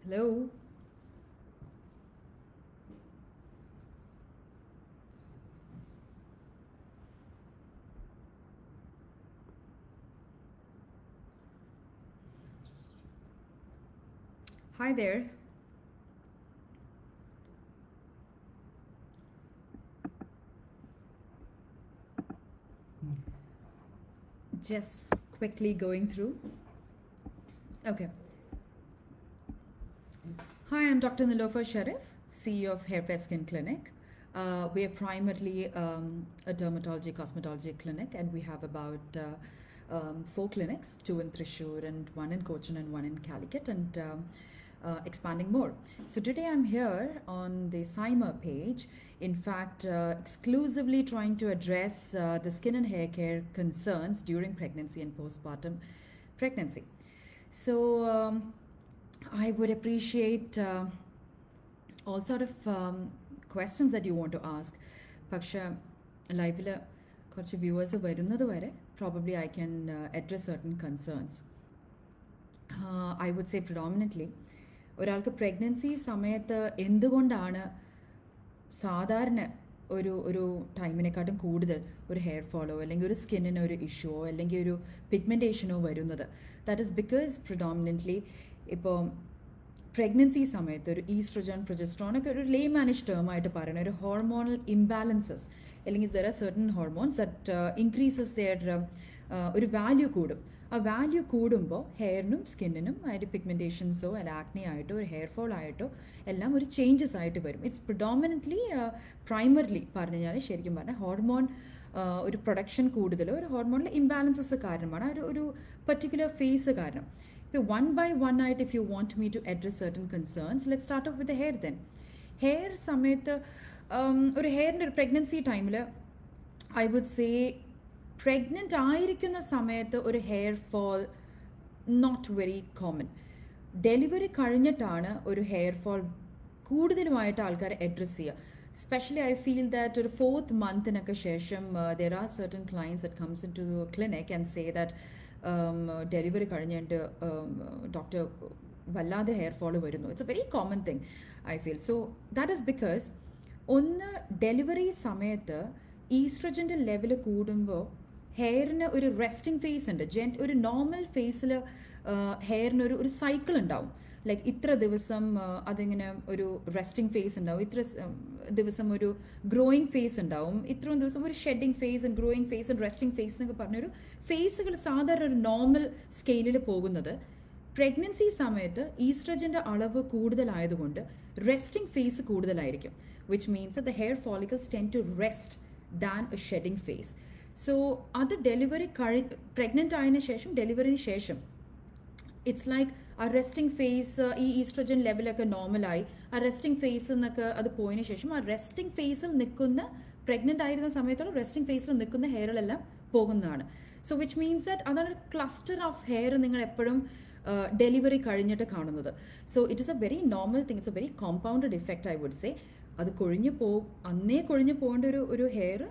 Hello. Hi there. Just quickly going through. Okay. Hi, I'm Dr. Nilofer Sharif, CEO of Hair Pest Skin Clinic. Uh, we are primarily um, a dermatology cosmetology clinic, and we have about uh, um, four clinics two in Thrissur, and one in Cochin, and one in Calicut, and um, uh, expanding more. So today I'm here on the SIMA page, in fact, uh, exclusively trying to address uh, the skin and hair care concerns during pregnancy and postpartum pregnancy. So um, I would appreciate uh, all sort of um, questions that you want to ask. പക്ഷേ ലൈവിൽ കുറച്ച് viewers വരുന്നത് വരെ probably I can address certain concerns I would say predominantly ഒരാൾക്ക് pregnancy സമയത്ത് എന്തുകൊണ്ടാണ് സാധാരണ ഒരു ഒരു ടൈമിനെക്കാട്ടും കൂടുതൽ ഒരു ഹെയർ ഫോളോ അല്ലെങ്കിൽ ഒരു സ്കിന്നിന് ഒരു ഇഷ്യൂവോ അല്ലെങ്കിൽ ഒരു പിഗ്മെൻറ്റേഷനോ വരുന്നത് ദാറ്റ് ഈസ് ബിക്കോസ് പ്രിഡോമിനൻ്റ്ലി ഇപ്പോൾ പ്രഗ്നൻസി സമയത്ത് ഒരു ഈസ്ട്രജൻ പ്രൊജസ്ട്രോൺ ഒക്കെ ഒരു ലേ മാനേജ് ടേമായിട്ട് പറയുന്ന ഒരു ഹോർമോണൽ ഇംബാലൻസസ് അല്ലെങ്കിൽ there are certain hormones that increases their ഒരു വാല്യൂ കൂടും ആ വാല്യൂ കൂടുമ്പോൾ ഹെയറിനും സ്കിന്നിനും അതിൻ്റെ പിഗ്മെൻറ്റേഷൻസോ അല്ല ആക്നി ആയിട്ടോ ഒരു ഹെയർ ഫോൾ ആയിട്ടോ എല്ലാം ഒരു ചേഞ്ചസ് ആയിട്ട് വരും ഇറ്റ്സ് പ്രിഡോമിനൻ്റ്ലി പ്രൈമറിലി പറഞ്ഞു കഴിഞ്ഞാൽ ശരിക്കും പറഞ്ഞാൽ ഹോർമോൺ ഒരു പ്രൊഡക്ഷൻ കൂടുതലോ ഒരു ഹോർമോണിലെ ഇംബാലൻസസ് കാരണമാണ് ഒരു ഒരു പർട്ടിക്കുലർ ഫേസ് കാരണം ഇപ്പോൾ വൺ ബൈ വൺ ആയിട്ട് if you want me to address certain concerns let start off with hair then hair സമയത്ത് ഒരു ഹെയറിൻ്റെ ഒരു പ്രഗ്നൻസി ടൈമിൽ ഐ വുഡ് സേ പ്രഗ്നൻ്റ് ആയിരിക്കുന്ന സമയത്ത് ഒരു hair fall not very common delivery കഴിഞ്ഞിട്ടാണ് ഒരു ഹെയർ ഫോൾ കൂടുതലുമായിട്ട് ആൾക്കാർ അഡ്രസ്സ് ചെയ്യുക സ്പെഷ്യലി ഐ ഫീൽ ദാറ്റ് ഒരു ഫോർത്ത് മന്തിനൊക്കെ ശേഷം there are certain clients that comes in to clinic and say that delivery കഴിഞ്ഞിട്ട് ഡോക്ടർ വല്ലാതെ ഹെയർ ഫോൾ വരുന്നു it's a very common thing I feel so that is because ഒന്ന് delivery സമയത്ത് ഈസ്ട്രജൻ്റെ level കൂടുമ്പോൾ ഹെയറിന് ഒരു റെസ്റ്റിംഗ് ഫേസ് ഉണ്ട് ജെൻ ഒരു നോർമൽ ഫേസിൽ ഹെയറിന് ഒരു ഒരു സൈക്കിൾ ഉണ്ടാവും ലൈക്ക് ഇത്ര ദിവസം അതിങ്ങനെ ഒരു റെസ്റ്റിംഗ് ഫേസ് ഉണ്ടാവും ഇത്ര ദിവസം ഒരു ഗ്രോയിങ് ഫേസ് ഉണ്ടാവും ഇത്രയും ദിവസം ഒരു shedding phase and growing phase and resting phase എന്നൊക്കെ പറഞ്ഞൊരു ഫേസുകൾ സാധാരണ ഒരു നോർമൽ സ്കെയിലിൽ പോകുന്നത് പ്രഗ്നൻസി സമയത്ത് ഈസ്ട്രജൻ്റെ അളവ് കൂടുതലായതുകൊണ്ട് റെസ്റ്റിംഗ് ഫേസ് കൂടുതലായിരിക്കും which means the hair follicles tend to rest than a shedding phase so അത് ഡെലിവറി കഴി പ്രഗ്നൻ്റ് ആയതിനു ശേഷം ഡെലിവറിന് ശേഷം ഇറ്റ്സ് ലൈക്ക് ആ റെസ്റ്റിംഗ് ഫേസ് ഈ ഈസ്ട്രജൻ ലെവലൊക്കെ നോർമലായി ആ റെസ്റ്റിംഗ് ഫേസ് എന്നൊക്കെ അത് പോയതിനു ശേഷം ആ റെസ്റ്റിംഗ് ഫേസിൽ നിൽക്കുന്ന പ്രഗ്നൻ്റ് ആയിരുന്ന സമയത്തോളം റെസ്റ്റിംഗ് ഫേസിൽ നിൽക്കുന്ന ഹെയറിലെല്ലാം പോകുന്നതാണ് സോ വിച്ച് മീൻസ് ദാറ്റ് അതാണ് ഒരു ക്ലസ്റ്റർ ഓഫ് ഹെയർ നിങ്ങൾ എപ്പോഴും ഡെലിവറി കഴിഞ്ഞിട്ട് കാണുന്നത് so it is a very normal thing it's a very compounded effect I would say അത് കൊഴിഞ്ഞു പോ അന്നേ കൊഴിഞ്ഞു പോകേണ്ട ഒരു ഒരു ഹെയർ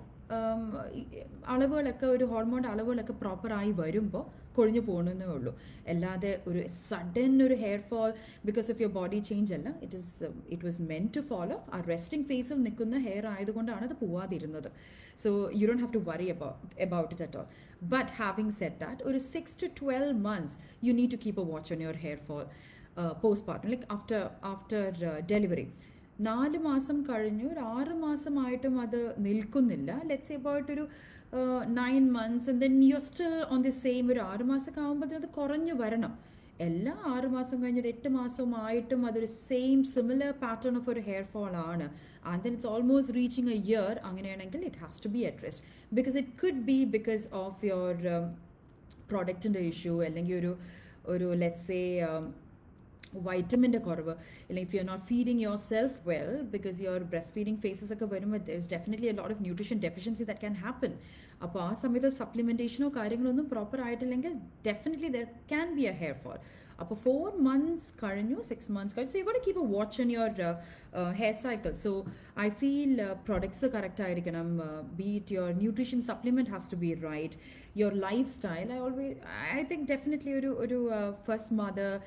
അളവുകളൊക്കെ ഒരു ഹോർമോണിൻ്റെ അളവുകളൊക്കെ പ്രോപ്പറായി വരുമ്പോൾ കൊഴിഞ്ഞു പോകണമെന്നേ ഉള്ളൂ അല്ലാതെ ഒരു സഡൻ ഒരു hair fall because of your body change അല്ല it is it was meant to follow ആ റെസ്റ്റിംഗ് ഫേസിൽ നിൽക്കുന്ന ഹെയർ ആയതുകൊണ്ടാണ് അത് പോവാതിരുന്നത് so you don't have to worry about about it at all but having said that ഒരു six to twelve months you need to keep a watch on your hair fall postpartum like after after delivery നാല് മാസം കഴിഞ്ഞു ഒരു ആറ് മാസമായിട്ടും അത് നിൽക്കുന്നില്ല let's about ഒരു nine months and then you still on the same ഒരു ആറ് മാസമൊക്കെ ആകുമ്പോഴത്തേന് അത് കുറഞ്ഞു വരണം എല്ലാ ആറ് മാസം കഴിഞ്ഞ് ഒരു എട്ട് മാസമായിട്ടും അതൊരു സെയിം സിമിലർ പാറ്റേൺ ഓഫ് ഒരു ഹെയർ ഫോൾ ആണ് and then it's almost reaching a year അങ്ങനെയാണെങ്കിൽ it has to be addressed because it could be because of your പ്രോഡക്റ്റിൻ്റെ ഇഷ്യൂ അല്ലെങ്കിൽ ഒരു ഒരു ലെറ്റ്സ് എ വൈറ്റമിൻ്റെ കുറവ് അല്ലെങ്കിൽ if you are not feeding yourself well because your breast feeding phases ഒക്കെ വരുമ്പോൾ there is definitely a lot of nutrition deficiency that can happen അപ്പോൾ ആ സമയത്ത് സപ്ലിമെൻറ്റേഷനോ കാര്യങ്ങളൊന്നും പ്രോപ്പർ ആയിട്ടില്ലെങ്കിൽ definitely there can be a hair fall അപ്പോൾ four months കഴിഞ്ഞു സിക്സ് മന്ത്സ് കഴിഞ്ഞു so you got keep a watch on your hair cycle so I feel products correct ആയിരിക്കണം be it your nutrition supplement has to be right your lifestyle I always I think definitely ഒരു ഒരു first mother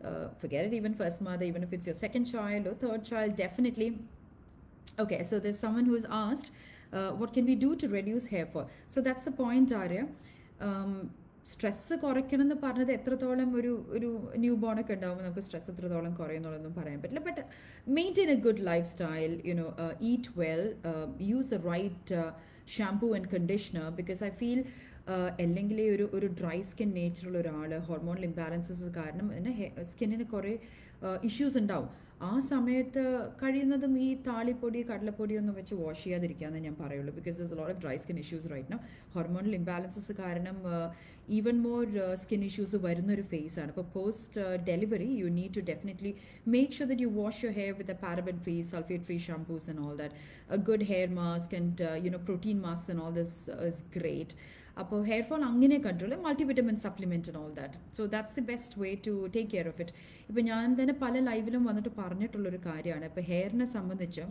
uh, forget it, even first mother, even if it's your second child or third child, definitely. Okay, so there's someone who has asked, uh, what can we do to reduce hair fall? So that's the point, Arya. Um, stress കുറയ്ക്കണം എന്ന് പറഞ്ഞത് എത്രത്തോളം ഒരു ഒരു new born ഒക്കെ ഉണ്ടാകുമ്പോൾ നമുക്ക് stress എത്രത്തോളം കുറയുന്നുള്ളതൊന്നും പറയാൻ പറ്റില്ല but maintain a good lifestyle you know eat well use the right shampoo and conditioner because I feel അല്ലെങ്കിൽ ഒരു ഒരു ഡ്രൈ സ്കിൻ നേച്ചറുള്ള ഒരാൾ ഹോർമോണൽ ഇംബാലൻസസ് കാരണം അതിന് സ്കിന്നിന് കുറേ ഇഷ്യൂസ് ഉണ്ടാവും ആ സമയത്ത് കഴിയുന്നതും ഈ താളിപ്പൊടി കടലപ്പൊടി ഒന്നും വെച്ച് വാഷ് ചെയ്യാതിരിക്കാമെന്ന് ഞാൻ പറയുള്ളൂ because there's lot of dry skin issues right no hormonal imbalances കാരണം ഈവൻ മോർ സ്കിൻ ഇഷ്യൂസ് വരുന്ന ഒരു ഫേസ് ആണ് അപ്പോൾ post delivery you need to definitely make sure that you wash your hair with a paraben free sulphate free shampoos and all that a good hair mask and you know protein mask and all this is great അപ്പോൾ hair fall അങ്ങനെ control multi vitamin supplement and all that so that's the best way to take care of it ഇപ്പോൾ ഞാൻ തന്നെ പല ലൈവിലും വന്നിട്ട് പറഞ്ഞിട്ടുള്ളൊരു കാര്യമാണ് ഇപ്പോൾ ഹെയറിനെ സംബന്ധിച്ച്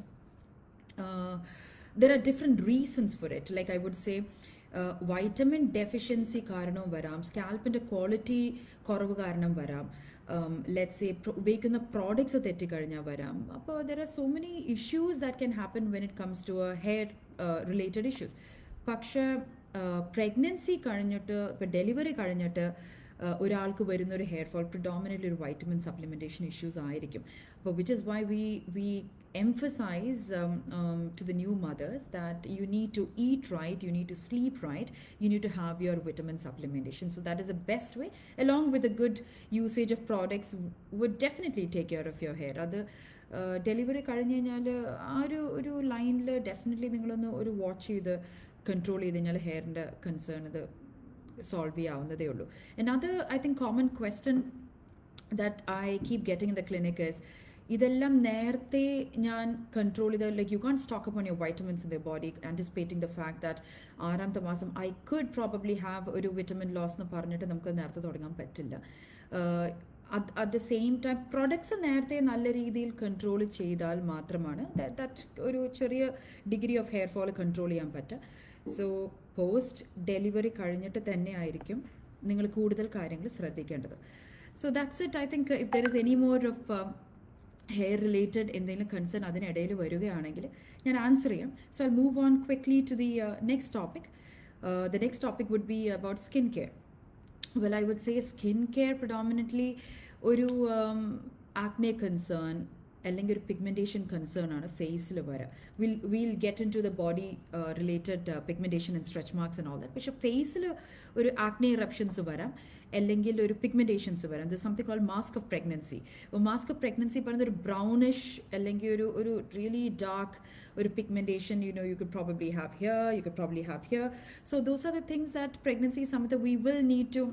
there are different reasons for it like I would say vitamin deficiency കാരണവും വരാം സ്കാൽപ്പിൻ്റെ ക്വാളിറ്റി കുറവ് കാരണം വരാം ലെറ്റ്സ് എ ഉപയോഗിക്കുന്ന പ്രോഡക്ട്സ് തെറ്റിക്കഴിഞ്ഞാൽ വരാം അപ്പോൾ there are so many issues that can happen when it comes to a hair related issues പക്ഷേ പ്രഗ്നൻസി കഴിഞ്ഞിട്ട് ഇപ്പോൾ ഡെലിവറി കഴിഞ്ഞിട്ട് ഒരാൾക്ക് വരുന്ന ഒരു ഹെയർ ഫോൾ പ്രിഡോമിനറ്റ്ലി ഒരു വൈറ്റമിൻ സപ്ലിമെൻറ്റേഷൻ ഇഷ്യൂസ് ആയിരിക്കും അപ്പോൾ which is why we we emphasize um, um, to the new mothers that you need to eat right, you need to sleep right, you need to have your vitamin supplementation. So that is the best way, along with a good usage of products, would definitely take care of your hair. Other delivery കഴിഞ്ഞ് കഴിഞ്ഞാൽ ആ ഒരു ഒരു ലൈനിൽ definitely നിങ്ങളൊന്ന് ഒരു watch ചെയ്ത് control ചെയ്ത് കഴിഞ്ഞാൽ ഹെയറിൻ്റെ കൺസേൺ ഇത് സോൾവ് ചെയ്യാവുന്നതേ ഉള്ളൂ ആൻഡ് അത് I think common question that I keep getting in the clinic is ഇതെല്ലാം നേരത്തെ ഞാൻ കൺട്രോൾ ചെയ്ത് like you can stock up on your vitamins in the body anticipating the fact that ആറാമത്തെ മാസം ഐ കുഡ് പ്രോബബ്ലി ഹാവ് ഒരു vitamin loss എന്ന് പറഞ്ഞിട്ട് നമുക്ക് നേരത്തെ തുടങ്ങാൻ പറ്റില്ല at the same time products നേരത്തെ നല്ല രീതിയിൽ കൺട്രോൾ ചെയ്താൽ മാത്രമാണ് ദാറ്റ് ഒരു ചെറിയ degree of hair fall control ചെയ്യാൻ പറ്റുക സോ പോസ്റ്റ് ഡെലിവറി കഴിഞ്ഞിട്ട് തന്നെ ആയിരിക്കും നിങ്ങൾ കൂടുതൽ കാര്യങ്ങൾ ശ്രദ്ധിക്കേണ്ടത് so that's it I think if there is any more of hair related എന്തെങ്കിലും കൺസേൺ അതിനിടയിൽ വരികയാണെങ്കിൽ ഞാൻ ആൻസർ ചെയ്യാം so I move on quickly to the next topic the next topic would be about skin care well I would say skin care predominantly ഒരു acne concern അല്ലെങ്കിൽ ഒരു pigmentation concern ആണ് ഫേസിൽ വരിക will will get in to the body related pigmentation and stretch marks and all that പക്ഷേ ഫേസിൽ ഒരു acne eruptions വരാം അല്ലെങ്കിൽ ഒരു പിഗ്മെൻറ്റേഷൻസ് വരാം the something call mask of pregnancy mask of pregnancy പറയുന്നത് ഒരു ബ്രൗണിഷ് അല്ലെങ്കിൽ ഒരു ഒരു റിയലി ഡാർക്ക് ഒരു pigmentation you know you could probably have here you could probably have here so those are the things that pregnancy സമയത്ത് we will need to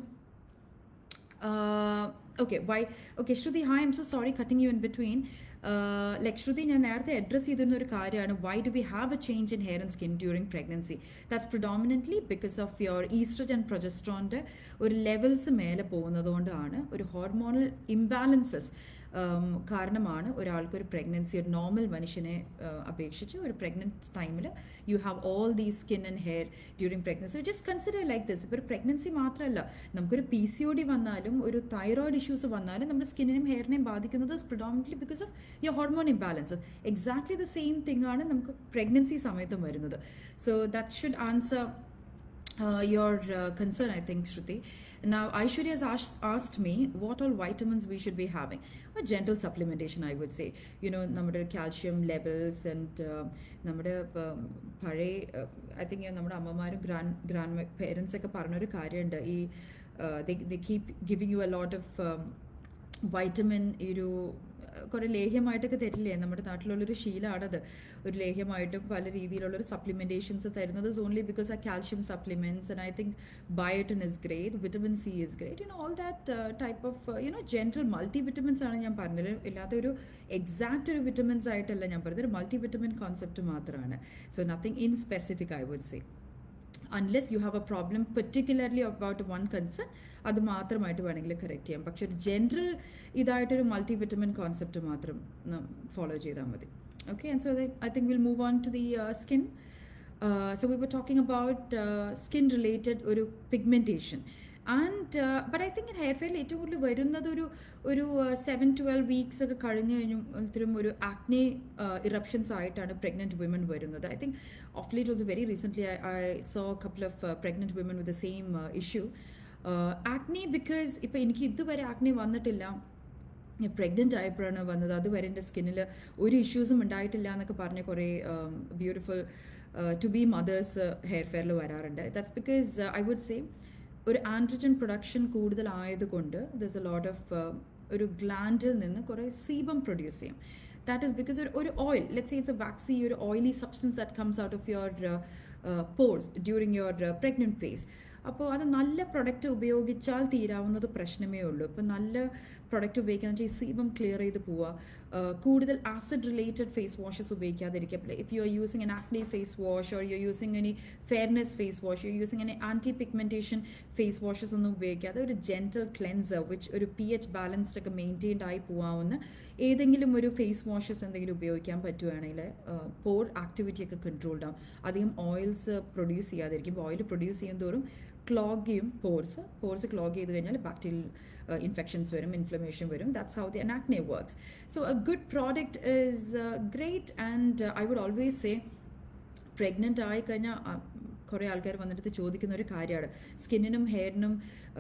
okay why okay shruti hi i'm so sorry cutting you in between like Shruti ഞാൻ നേരത്തെ address ചെയ്തിരുന്ന ഒരു കാര്യമാണ് why do we have a change in hair and skin during pregnancy that's predominantly because of your estrogen and പ്രൊജസ്ട്രോണിൻ്റെ ഒരു levels മേലെ പോകുന്നത് കൊണ്ടാണ് ഒരു ഹോർമോണൽ ഇംബാലൻസസ് കാരണമാണ് ഒരാൾക്ക് ഒരു പ്രഗ്നൻസി ഒരു നോർമൽ മനുഷ്യനെ അപേക്ഷിച്ച് ഒരു പ്രഗ്നൻറ്റ് ടൈമിൽ you have all the skin and hair during pregnancy just consider like this ഇപ്പോൾ ഒരു പ്രഗ്നൻസി മാത്രമല്ല നമുക്കൊരു പി സി ഒ ഡി വന്നാലും ഒരു തൈറോയിഡ് ഇഷ്യൂസ് വന്നാലും നമ്മുടെ സ്കിന്നിനെയും ഹെയറിനെയും ബാധിക്കുന്നത് predominantly because of your hormone imbalance exactly the same thing ആണ് നമുക്ക് പ്രഗ്നൻസി സമയത്തും വരുന്നത് so that should answer your uh, concern, I think, Shruti. Now, Aishwarya has asked, asked me what all vitamins we should be having. A gentle supplementation, I would say. You know, നമ്മുടെ calcium levels and നമ്മുടെ പഴയ I think നമ്മുടെ അമ്മമാരും grand grand parents ഒക്കെ പറഞ്ഞൊരു കാര്യമുണ്ട് ഈ the keep giving you a lot of vitamin ഈ ഒരു കുറേ ലേഹ്യമായിട്ടൊക്കെ തരില്ലേ നമ്മുടെ നാട്ടിലുള്ളൊരു ശീലമാണത് ഒരു ലേഹ്യമായിട്ടും പല രീതിയിലുള്ളൊരു സപ്ലിമെൻറ്റേഷൻസ് തരുന്നത് ഇസ് ഓൺലി ബിക്കോസ് ആ calcium supplements and I think biotin is great vitamin C is great you know all that type of you know general multi vitamins ആണ് ഞാൻ പറഞ്ഞത് ഇല്ലാത്ത ഒരു എക്സാക്റ്റ് ഒരു വിറ്റമിൻസ് ആയിട്ടല്ല ഞാൻ പറഞ്ഞത് ഒരു മൾട്ടി വിറ്റമിൻ കോൺസെപ്റ്റ് മാത്രമാണ് so nothing in specific I would say unless you have a problem particularly about one concern അത് മാത്രമായിട്ട് വേണമെങ്കിൽ കറക്റ്റ് ചെയ്യാം പക്ഷെ ഒരു ജനറൽ ഇതായിട്ടൊരു മൾട്ടി വിറ്റമിൻ കോൺസെപ്റ്റ് മാത്രം ഫോളോ ചെയ്താൽ മതി okay and so I think will move on to the skin so we were talking about skin related ഒരു pigmentation and but I think hair ഫെയറിൽ ഏറ്റവും കൂടുതൽ വരുന്നത് ഒരു ഒരു സെവൻ ട്വൽവ് വീക്സ് ഒക്കെ കഴിഞ്ഞ് കഴിഞ്ഞും ഇത്തരം ഒരു ആക്നെ ഇറപ്ഷൻസ് ആയിട്ടാണ് പ്രഗ്നൻറ്റ് വിമൻ വരുന്നത് I think of late also very recently I saw couple of pregnant women with the same issue acne because ഇപ്പോൾ എനിക്ക് ഇതുവരെ ആക്നെ വന്നിട്ടില്ല ഞാൻ പ്രഗ്നൻ്റ് ആയപ്പോഴാണ് വന്നത് അതുവരെ എൻ്റെ സ്കിന്നിൽ ഒരു ഇഷ്യൂസും ഉണ്ടായിട്ടില്ല എന്നൊക്കെ പറഞ്ഞ് കുറേ beautiful to be mothers hair ഫെയറിൽ വരാറുണ്ട് that's because I would say ഒരു ആൻഡ്രജൻ പ്രൊഡക്ഷൻ കൂടുതലായതുകൊണ്ട് ദസ് എ ലോട്ട് ഓഫ് ഒരു ഗ്ലാൻഡിൽ നിന്ന് കുറേ സീബം പ്രൊഡ്യൂസ് ചെയ്യും ദാറ്റ് ഈസ് ബിക്കോസ് ഒരു ഒരു oil let's it's a waxy ഒരു oily substance that comes out of your pores during your pregnant phase അപ്പോൾ അത് നല്ല പ്രൊഡക്റ്റ് ഉപയോഗിച്ചാൽ തീരാവുന്നത് പ്രശ്നമേ ഉള്ളൂ ഇപ്പോൾ നല്ല പ്രൊഡക്റ്റ് ഉപയോഗിക്കുക വെച്ചാൽ ഈ സീബം ക്ലിയർ ചെയ്ത് പോവുക കൂടുതൽ ആസിഡ് റിലേറ്റഡ് ഫേസ് വാഷസ് ഉപയോഗിക്കാതിരിക്കുക if you are using an acne face wash or you are using any fairness face wash you using any anti pigmentation face washes ഒന്നും ഉപയോഗിക്കാതെ ഒരു ജെൻറ്റൽ ക്ലെൻസർ വിച്ച് ഒരു P H balanced ഒക്കെ maintained ആയി പോകാവുന്ന ഏതെങ്കിലും ഒരു ഫേസ് വാഷസ് എന്തെങ്കിലും ഉപയോഗിക്കാൻ പറ്റുവാണെങ്കിൽ പോർ ആക്ടിവിറ്റി ഒക്കെ കൺട്രോൾഡ് ആവും അധികം ഓയിൽസ് പ്രൊഡ്യൂസ് ചെയ്യാതിരിക്കും ഓയിൽ പ്രൊഡ്യൂസ് ചെയ്യും തോറും ക്ലോഗ് ചെയ്യും പോർസ് പോർസ് ക്ലോഗ് ചെയ്ത് കഴിഞ്ഞാൽ ബാക്ടീരിയൽ ഇൻഫെക്ഷൻസ് വരും ഇൻഫ്ലമേഷൻ വരും that's how the an acne works so a good product is great and I would always say pregnant ആയി കഴിഞ്ഞാൽ കുറേ ആൾക്കാർ വന്നിട്ട് ചോദിക്കുന്ന ഒരു കാര്യമാണ് സ്കിന്നിനും ഹെയറിനും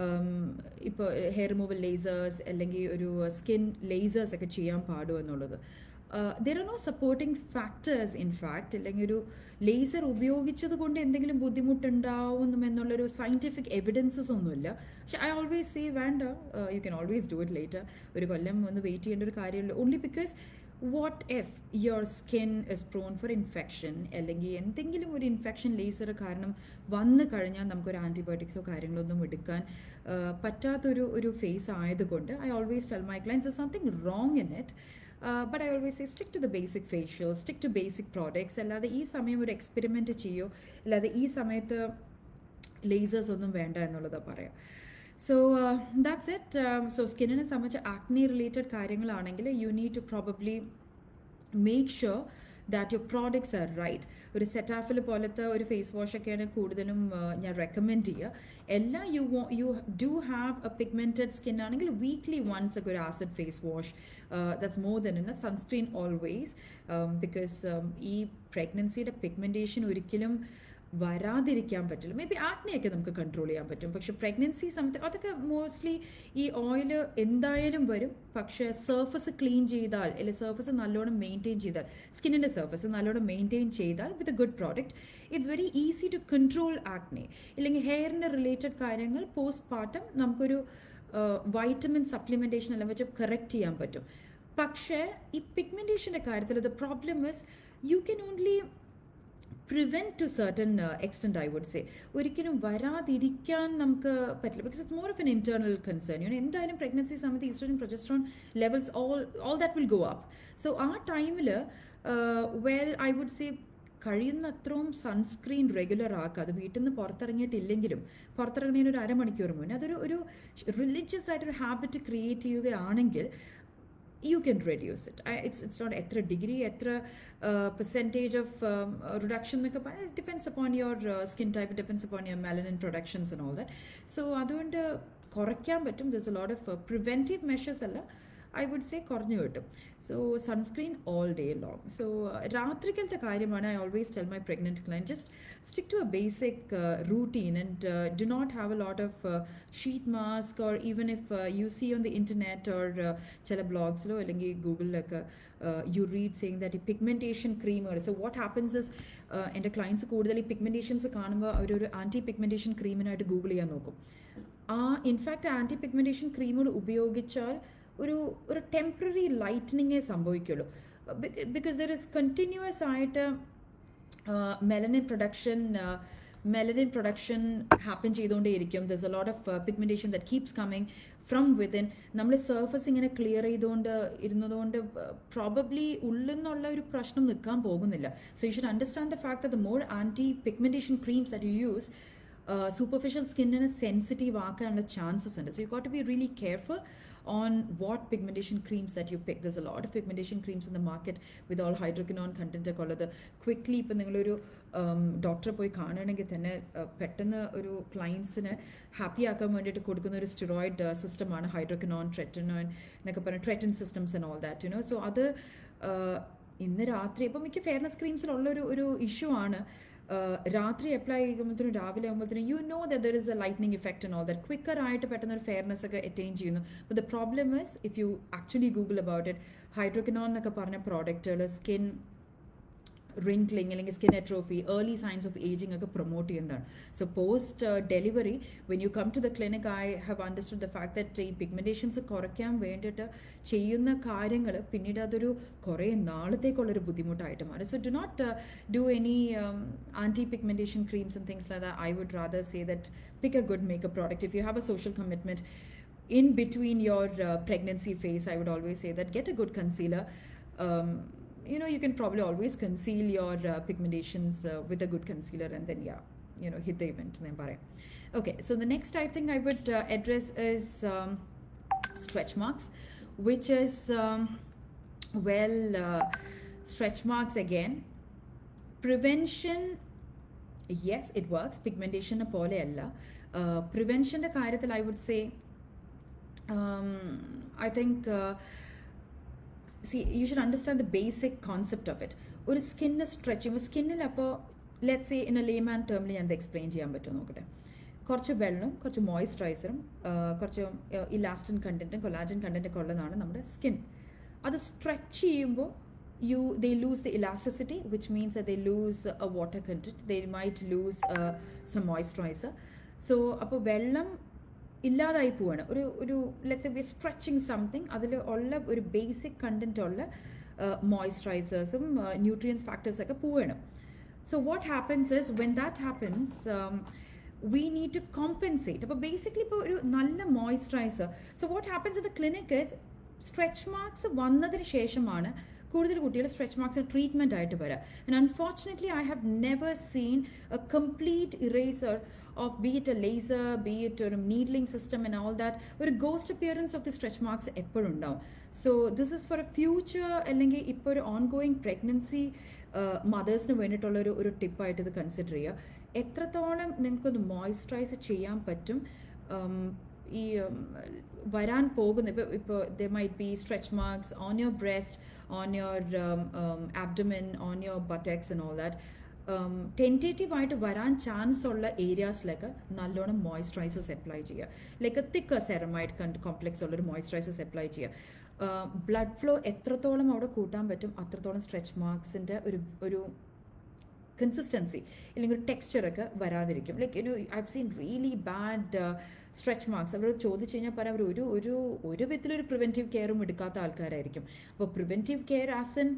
ഇപ്പോൾ ഹെയർ റിമൂവൽ ലേസേഴ്സ് അല്ലെങ്കിൽ ഒരു സ്കിൻ ലേസേഴ്സ് ഒക്കെ ചെയ്യാൻ പാടുമോ എന്നുള്ളത് there are no supporting factors in fact അല്ലെങ്കിൽ ഒരു ലേസർ ഉപയോഗിച്ചത് കൊണ്ട് എന്തെങ്കിലും ബുദ്ധിമുട്ടുണ്ടാവും എന്നുള്ളൊരു സയൻറ്റിഫിക് എവിഡൻസസ് ഒന്നുമില്ല പക്ഷെ ഐ ഓൾവേസ് സേ വേണ്ട you can always do it later ഒരു കൊല്ലം ഒന്ന് വെയിറ്റ് ചെയ്യേണ്ട ഒരു കാര്യമുള്ളൂ only because what if your skin is prone for infection അല്ലെങ്കിൽ എന്തെങ്കിലും ഒരു ഇൻഫെക്ഷൻ ലേസർ കാരണം വന്നു കഴിഞ്ഞാൽ നമുക്കൊരു ആൻറ്റിബയോട്ടിക്സോ കാര്യങ്ങളൊന്നും എടുക്കാൻ പറ്റാത്തൊരു ഒരു ഫേസ് ആയതുകൊണ്ട് I always tell my clients something wrong in it but I always say stick to the basic facial stick to basic products അല്ലാതെ ഈ സമയം ഒരു എക്സ്പെരിമെൻറ്റ് ചെയ്യോ അല്ലാതെ ഈ സമയത്ത് ലേസേഴ്സ് ഒന്നും വേണ്ട എന്നുള്ളതാണ് പറയാം സോ ദാറ്റ്സ് ഇറ്റ് സോ സ്കിന്നിനെ സംബന്ധിച്ച് ആക്നി റിലേറ്റഡ് കാര്യങ്ങളാണെങ്കിൽ you need to probably make sure that your products are right ഒരു സെറ്റാഫിൽ പോലത്തെ ഒരു ഫേസ് വാഷൊക്കെയാണ് കൂടുതലും ഞാൻ റെക്കമെൻഡ് ചെയ്യുക എല്ലാം you you do have a pigmented skin ആണെങ്കിൽ വീക്ക്ലി വൺസ് ഒക്കെ ഒരു acid face wash that's more than in sunscreen always because ഈ പ്രഗ്നൻസിയുടെ പിഗ്മെൻറ്റേഷൻ ഒരിക്കലും വരാതിരിക്കാൻ പറ്റില്ല മേ ബി ആക്നെയൊക്കെ നമുക്ക് കൺട്രോൾ ചെയ്യാൻ പറ്റും പക്ഷെ പ്രഗ്നൻസി സമയത്ത് അതൊക്കെ മോസ്റ്റ്ലി ഈ ഓയിൽ എന്തായാലും വരും പക്ഷെ സർഫസ് ക്ലീൻ ചെയ്താൽ അല്ലെങ്കിൽ സർഫസ് നല്ലോണം മെയിൻറ്റെയിൻ ചെയ്താൽ സ്കിന്നിൻ്റെ സർഫസ് നല്ലോണം മെയിൻറ്റെയിൻ ചെയ്താൽ with a good product it's very easy to control acne ഇല്ലെങ്കിൽ ഹെയറിൻ്റെ റിലേറ്റഡ് കാര്യങ്ങൾ പോസ്റ്റ് പാർട്ടം നമുക്കൊരു വൈറ്റമിൻ സപ്ലിമെൻറ്റേഷൻ എല്ലാം വെച്ച് കറക്റ്റ് ചെയ്യാൻ പറ്റും പക്ഷേ ഈ പിഗ്മെൻറ്റേഷൻ്റെ കാര്യത്തിൽ the problem is you can only prevent to certain extent I would say ഒരിക്കലും വരാതിരിക്കാൻ നമുക്ക് പറ്റില്ല because it's more of an internal concern you എന്തായാലും പ്രഗ്നൻസി സമയത്ത് estrogen progesterone levels all all that will go up so ആ ടൈമിൽ well I would say കഴിയുന്നത്രയും sunscreen regular ആക്കുക അത് വീട്ടിൽ നിന്ന് പുറത്തിറങ്ങിയിട്ടില്ലെങ്കിലും പുറത്തിറങ്ങുന്നതിന് ഒരു അരമണിക്കൂർ മുന്നേ അതൊരു ഒരു റിലീജിയസ് ആയിട്ടൊരു ഹാബിറ്റ് ക്രിയേറ്റ് ചെയ്യുകയാണെങ്കിൽ you can reduce it. I, it's, it's not എത്ര ഡിഗ്രി എത്ര പെർസെൻറ്റേജ് ഓഫ് റിഡക്ഷൻ എന്നൊക്കെ പറഞ്ഞാൽ it depends upon your skin type depends upon your melanin productions and all that so അതുകൊണ്ട് കുറയ്ക്കാൻ പറ്റും this a lot of preventive measures അല്ല I would say കുറഞ്ഞു കിട്ടും so sunscreen all day long so രാത്രിക്കലത്തെ കാര്യമാണ് I always tell my pregnant client just stick to a basic routine and do not have a lot of sheet mask or even if you see on the internet or ചില ബ്ലോഗ്സിലോ അല്ലെങ്കിൽ ഗൂഗിളിലൊക്കെ you read saying that ഈ pigmentation ക്രീമുകൾ so what happens is എൻ്റെ clients കൂടുതൽ ഈ pigmentations കാണുമ്പോൾ അവരൊരു ആൻറ്റി പിഗ്മെൻറ്റേഷൻ ക്രീമിനായിട്ട് ഗൂഗിൾ ചെയ്യാൻ നോക്കും ആ ഇൻഫാക്റ്റ് ആൻറ്റി പിഗ്മെൻറ്റേഷൻ ക്രീമുകൾ ഉപയോഗിച്ചാൽ ഒരു ഒരു ടെമ്പററി ലൈറ്റനിങ്ങേ സംഭവിക്കുള്ളൂ ബിക്കോസ് ദർ ഇസ് കണ്ടിന്യൂസ് ആയിട്ട് melanin production melanin production happen ചെയ്തുകൊണ്ടേയിരിക്കും thus a lot of pigmentation that keeps coming from within നമ്മൾ സർഫസ് ഇങ്ങനെ ക്ലിയർ ചെയ്തുകൊണ്ട് ഇരുന്നതുകൊണ്ട് പ്രോബബ്ലി ഉള്ളിൽ നിന്നുള്ള ഒരു പ്രശ്നം നിൽക്കാൻ പോകുന്നില്ല so you should understand the fact the more anti pigmentation creams that you use superficial സ്കിന്നിന് സെൻസിറ്റീവ് ആക്കാനുള്ള ചാൻസസ് ഉണ്ട് so you got to be really careful on what pigmentation creams that you pick. There's a lot of pigmentation creams in the market with all hydroquinone content ഒക്കെ ഉള്ളത് quickly ഇപ്പം നിങ്ങളൊരു ഡോക്ടറെ പോയി കാണുകയാണെങ്കിൽ തന്നെ uh, പെട്ടെന്ന് ഒരു ക്ലയൻസിന് ഹാപ്പി ആക്കാൻ വേണ്ടിയിട്ട് കൊടുക്കുന്ന ഒരു സ്റ്റിറോയിഡ് സിസ്റ്റമാണ് ഹൈഡ്രോക്കിനോൺ ട്രെറ്റനോൺ എന്നൊക്കെ പറഞ്ഞ tretinoin systems and all that you know so അത് uh, ഇന്ന് രാത്രി ഇപ്പം മിക്ക ഫെയർനെസ് ക്രീംസിലുള്ള ഒരു ഒരു ഇഷ്യൂ ആണ് uh, രാത്രി അപ്ലൈ ചെയ്യുമ്പോഴത്തേനും രാവിലെ ആകുമ്പോഴത്തേനും you know that there is a lightening effect and all that quicker ആയിട്ട് പെട്ടെന്ന് ഒരു ഫെയർനെസ് ഒക്കെ അറ്റൈൻ ചെയ്യുന്നു but the problem is if you actually google about it hydroquinone എന്നൊക്കെ പറഞ്ഞ പ്രോഡക്റ്റുകൾ സ്കിൻ റിങ്ക്ലിംഗ് അല്ലെങ്കിൽ skin atrophy early signs of ageing ഒക്കെ പ്രൊമോട്ട് ചെയ്യുന്നതാണ് so post delivery when you come to the clinic I have understood the fact that ഈ pigmentations കുറയ്ക്കാൻ വേണ്ടിയിട്ട് ചെയ്യുന്ന കാര്യങ്ങൾ പിന്നീട് അതൊരു കുറേ നാളത്തേക്കുള്ളൊരു ബുദ്ധിമുട്ടായിട്ട് മാറി so do not do any anti pigmentation creams and things like I would rather say that pick a good makeup product if you have a social commitment in between your uh, pregnancy phase, I would always say that get a good concealer. Um, you know, you can probably always conceal your uh, pigmentations uh, with a good concealer and then, yeah, you know, hit the event. then പറയാം. Okay, so the next I think I would uh, address is um, stretch marks, which is, um, well, uh, stretch marks again. Prevention yes it works പിഗ്മെൻറ്റേഷനെ പോലെയല്ല പ്രിവെൻഷൻ്റെ കാര്യത്തിൽ I would say I think see you should understand the basic concept of it ഒരു skin stretch ചെയ്യുമ്പോൾ സ്കിന്നിൽ അപ്പോൾ let say in a layman ടേമിൽ ഞാൻ എക്സ്പ്ലെയിൻ ചെയ്യാൻ പറ്റുമോ നോക്കട്ടെ കുറച്ച് വെള്ളവും കുറച്ച് മോയ്സ്ചറൈസറും കുറച്ച് ഇലാസ്റ്റിൻ കണ്ടൻറ്റും കൊലാജൻ കണ്ടൻറ്റൊക്കെ ഉള്ളതാണ് നമ്മുടെ സ്കിൻ അത് സ്ട്രെച്ച് ചെയ്യുമ്പോൾ you they lose the elasticity which means that they lose a water content they might lose uh, some moisturizer so അപ്പോൾ വെള്ളം ഇല്ലാതായി പോവാണ് ഒരു ഒരു ലെറ്റ്സ് വി സ്ട്രെച്ചിങ് സംതിങ് അതിൽ ഉള്ള ഒരു ബേസിക് കണ്ടന്റ് ഉള്ള മോയ്സ്ചറൈസേഴ്സും ന്യൂട്രിയൻസ് ഫാക്ടേഴ്സ് ഒക്കെ പോവാണ് so what happens is when that happens we need to compensate അപ്പോൾ ബേസിക്കലി ഇപ്പോൾ ഒരു നല്ല moisturiser so what happens in the clinic is stretch marks വന്നതിന് ശേഷമാണ് കൂടുതൽ കുട്ടികൾ സ്ട്രെച്ച് മാർക്സിന് ട്രീറ്റ്മെൻറ്റ് ആയിട്ട് വരാം and unfortunately I have never seen a complete eraser of be it a laser be it ഒരു needling system and all that ഒരു ghost appearance of the stretch marks എപ്പോഴും ഉണ്ടാവും so this is for a future അല്ലെങ്കിൽ ഇപ്പോൾ ഒരു on going pregnancy മദേഴ്സിന് വേണ്ടിയിട്ടുള്ള ഒരു ഒരു ടിപ്പായിട്ട് ഇത് കൺസിഡർ ചെയ്യുക എത്രത്തോളം നിങ്ങൾക്കൊന്ന് മോയ്സ്ചറൈസ് ചെയ്യാൻ പറ്റും ഈ വരാൻ പോകുന്ന ഇപ്പോൾ ഇപ്പോൾ the might be stretch marks on your breast on your abdomen on your buttocks and all that tentative ആയിട്ട് വരാൻ ചാൻസ് ഉള്ള ഏരിയാസിലൊക്കെ നല്ലോണം മോയ്സ്ചറൈസേഴ്സ് അപ്ലൈ ചെയ്യുക ലൈക്ക് തിക്ക് സെറമൈഡ് കണ്ട് കോംപ്ലക്സ് ഉള്ളൊരു മോയ്സ്ചറൈസേഴ്സ് അപ്ലൈ ചെയ്യുക ബ്ലഡ് ഫ്ലോ എത്രത്തോളം അവിടെ കൂട്ടാൻ പറ്റും അത്രത്തോളം സ്ട്രെച്ച് മാർക്സിൻ്റെ ഒരു ഒരു കൺസിസ്റ്റൻസി അല്ലെങ്കിൽ ഒരു ടെക്സ്ചറൊക്കെ വരാതിരിക്കും ലൈക്ക് ഒരു I have seen really bad stretch marks അവർ ചോദിച്ചു കഴിഞ്ഞാൽ പറയാം അവർ ഒരു ഒരു ഒരു വിധത്തിലൊരു പ്രിവെൻറ്റീവ് കെയറും എടുക്കാത്ത ആൾക്കാരായിരിക്കും അപ്പോൾ പ്രിവെൻറ്റീവ് കെയർ ആസ് എൻ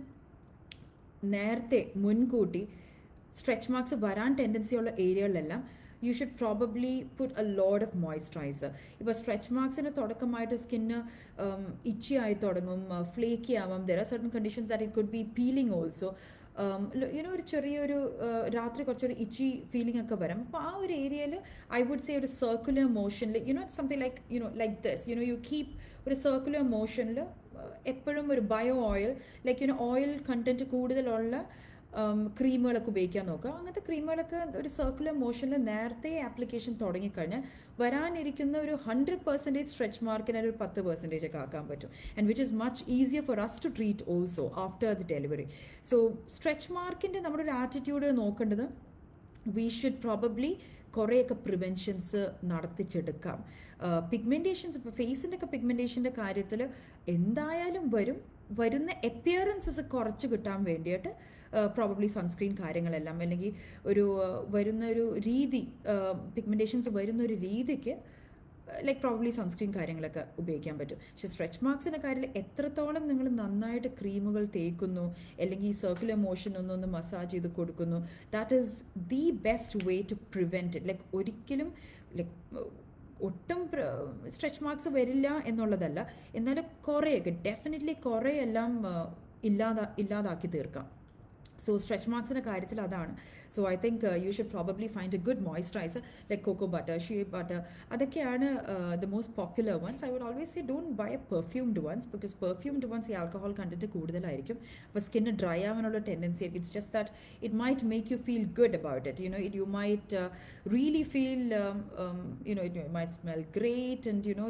നേരത്തെ മുൻകൂട്ടി സ്ട്രെച്ച് മാർക്സ് വരാൻ ടെൻഡൻസി ഉള്ള ഏരിയകളിലെല്ലാം you should probably put a load of moisturiser ഇപ്പോൾ സ്ട്രെച്ച് മാർക്സിന് തുടക്കമായിട്ട് സ്കിന്ന് ഇച്ചി ആയി തുടങ്ങും ഫ്ലേക്കി ആവാം there are certain conditions that it could be peeling also you know ഒരു ചെറിയൊരു രാത്രി കുറച്ചൊരു ഇച്ചി ഫീലിംഗ് ഒക്കെ വരും അപ്പോൾ ആ ഒരു ഏരിയയിൽ ഐ വുഡ് സേ ഒരു സർക്കുലർ മോഷനിൽ you know something like you know like this you know you keep ഒരു സർക്കുലർ മോഷനിൽ എപ്പോഴും ഒരു bio oil like you know oil content കൂടുതലുള്ള ക്രീമുകളൊക്കെ ഉപയോഗിക്കാൻ നോക്കുക അങ്ങനത്തെ ക്രീമുകളൊക്കെ ഒരു സർക്കുലർ മോഷനിൽ നേരത്തെ ആപ്ലിക്കേഷൻ തുടങ്ങിക്കഴിഞ്ഞാൽ വരാനിരിക്കുന്ന ഒരു ഹൺഡ്രഡ് പെർസെൻറ്റേജ് സ്ട്രെച്ച് മാർക്കിന് ഒരു പത്ത് പെർസെൻറ്റേജ് ഒക്കെ ആക്കാൻ പറ്റും and which is much easier for us to treat also after the delivery so stretch മാർക്കിൻ്റെ നമ്മുടെ ഒരു ആറ്റിറ്റ്യൂഡ് നോക്കേണ്ടത് വി ഷുഡ് പ്രോബബ്ലി കുറേയൊക്കെ പ്രിവെൻഷൻസ് നടത്തിച്ചെടുക്കാം പിഗ്മെൻറ്റേഷൻസ് ഇപ്പോൾ ഫേസിൻ്റെ ഒക്കെ പിഗ്മെൻറ്റേഷൻ്റെ കാര്യത്തിൽ എന്തായാലും വരും വരുന്ന എപ്പിയറൻസസ് കുറച്ച് കിട്ടാൻ വേണ്ടിയിട്ട് പ്രോബബ്ലി സൺസ്ക്രീൻ കാര്യങ്ങളെല്ലാം അല്ലെങ്കിൽ ഒരു വരുന്ന ഒരു രീതി പിഗ്മെൻറ്റേഷൻസ് വരുന്ന ഒരു രീതിക്ക് ലൈക്ക് പ്രോബ്ലി സൺസ്ക്രീൻ കാര്യങ്ങളൊക്കെ ഉപയോഗിക്കാൻ പറ്റും പക്ഷെ സ്ട്രെച്ച് മാർക്സിൻ്റെ കാര്യത്തിൽ എത്രത്തോളം നിങ്ങൾ നന്നായിട്ട് ക്രീമുകൾ തേക്കുന്നു അല്ലെങ്കിൽ ഈ സർക്കുലർ മോഷൻ ഒന്നൊന്ന് മസാജ് ചെയ്ത് കൊടുക്കുന്നു that is the best way to prevent it like ഒരിക്കലും ലൈക്ക് ഒട്ടും സ്ട്രെച്ച് മാർക്സ് വരില്ല എന്നുള്ളതല്ല എന്നാലും കുറേയൊക്കെ ഡെഫിനറ്റ്ലി കുറേയെല്ലാം ഇല്ലാതാ ഇല്ലാതാക്കി തീർക്കാം സോ സ്ട്രെച്ച് മാർക്സിൻ്റെ കാര്യത്തിൽ അതാണ് so I think you should probably find a good moisturiser like cocoa butter shea butter അതൊക്കെയാണ് the most popular ones I would always say don't buy a perfumed ones because perfumed ones ഈ alcohol കണ്ടിട്ട് കൂടുതലായിരിക്കും അപ്പോൾ skin dry ആവാനുള്ള tendency ആയിരിക്കും it's just that it might make you feel good about it you know it you might really feel you know it might smell great and you know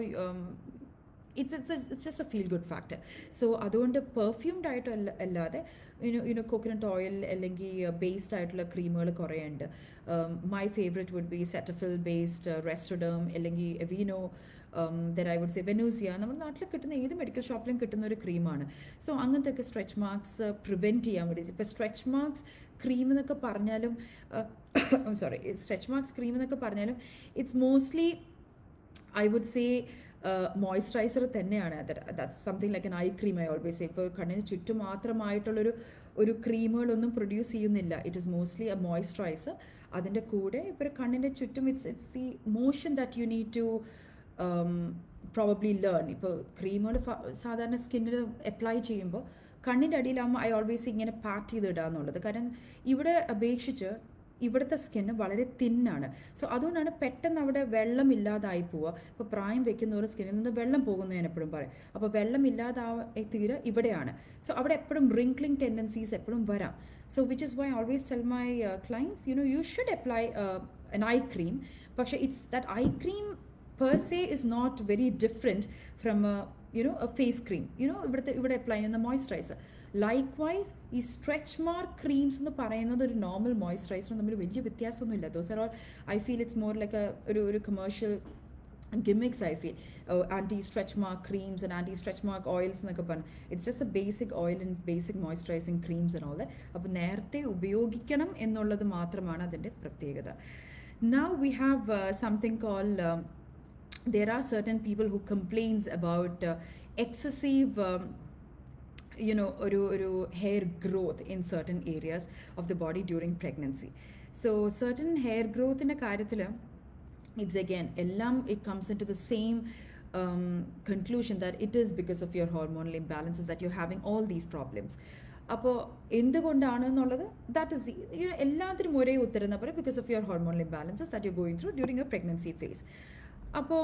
it's it's it's just a feel good factor so അതുകൊണ്ട് perfumed ആയിട്ട് അല്ല അല്ലാതെ you know you know coconut oil അല്ലെങ്കിൽ based ആയിട്ടുള്ള ക്രീമുകൾ കുറേ ഉണ്ട് my favourite would be Cetaphil based Restoraderm അല്ലെങ്കിൽ എവീനോ ദെൻ ഐ വുഡ് സെ വെനൂസിയ നമ്മുടെ നാട്ടിൽ കിട്ടുന്ന ഏത് മെഡിക്കൽ ഷോപ്പിലും കിട്ടുന്ന ഒരു ക്രീമാണ് സോ അങ്ങനത്തെ ഒക്കെ സ്ട്രെച്ച് മാർക്സ് പ്രിവെൻറ്റ് ചെയ്യാൻ വേണ്ടി ഇപ്പോൾ സ്ട്രെച്ച് മാർക്സ് ക്രീം എന്നൊക്കെ പറഞ്ഞാലും സോറി സ്ട്രെച്ച് മാർക്സ് ക്രീം എന്നൊക്കെ പറഞ്ഞാലും it's mostly I would say moisturiser തന്നെയാണ് that's something like an eye cream I always ഇപ്പോൾ കണ്ണിന് ചുറ്റും മാത്രമായിട്ടുള്ളൊരു ഒരു ക്രീമുകളൊന്നും പ്രൊഡ്യൂസ് ചെയ്യുന്നില്ല it is mostly a moisturiser അതിൻ്റെ കൂടെ ഇപ്പോൾ കണ്ണിൻ്റെ ചുറ്റും it's it's the motion that you need to probably learn ഇപ്പോൾ ക്രീമുകൾ സാധാരണ സ്കിന്നിൽ അപ്ലൈ ചെയ്യുമ്പോൾ കണ്ണിൻ്റെ അടിയിലാകുമ്പോൾ ഐ ഓൾവേസ് ഇങ്ങനെ പാറ്റ് ചെയ്തിടുക എന്നുള്ളത് കാരണം ഇവിടെ അപേക്ഷിച്ച് ഇവിടുത്തെ സ്കിന്ന് വളരെ തിന്നാണ് സോ അതുകൊണ്ടാണ് പെട്ടെന്ന് അവിടെ വെള്ളം ഇല്ലാതായി പോവുക ഇപ്പോൾ പ്രായം വെക്കുന്നവർ സ്കിന്നിൽ നിന്ന് വെള്ളം പോകുന്നു ഞാൻ എപ്പോഴും പറയും അപ്പോൾ വെള്ളം ഇല്ലാതായി തീരെ ഇവിടെയാണ് സോ അവിടെ എപ്പോഴും റിങ്ക്ലിംഗ് ടെൻഡൻസീസ് എപ്പോഴും വരാം so which is why always tell my clients you know you should apply an eye cream പക്ഷേ it's that eye cream per se is not very different from you know a face cream you know ഇവിടുത്തെ ഇവിടെ apply ചെയ്യുന്ന moisturiser likewise ഈ stretch mark creams എന്ന് പറയുന്നത് ഒരു normal മോയ്സ്ചറൈസറും തമ്മിൽ വലിയ വ്യത്യാസമൊന്നുമില്ല those are all I feel it's more like ഒരു ഒരു commercial gimmicks I feel anti stretch mark creams and anti stretch mark oils എന്നൊക്കെ പറഞ്ഞു it's just a basic oil and basic moisturising creams and all the അപ്പോൾ നേരത്തെ ഉപയോഗിക്കണം എന്നുള്ളത് മാത്രമാണ് അതിൻ്റെ പ്രത്യേകത now we have something call there are certain people who complains about uh, excessive um, you know ഒരു ഒരു hair growth in certain areas of the body during pregnancy so certain hair growth ൻ്റെ കാര്യത്തിൽ it's again എല്ലാം it comes into the same um, conclusion that it is because of your hormonal imbalances that you're having all these problems അപ്പോൾ എന്തുകൊണ്ടാണ് എന്നുള്ളത് that is എല്ലാത്തിനും ഒരേ ഉത്തരം എന്ന് പറയും because of your hormonal imbalances that you going through during your pregnancy phase അപ്പോൾ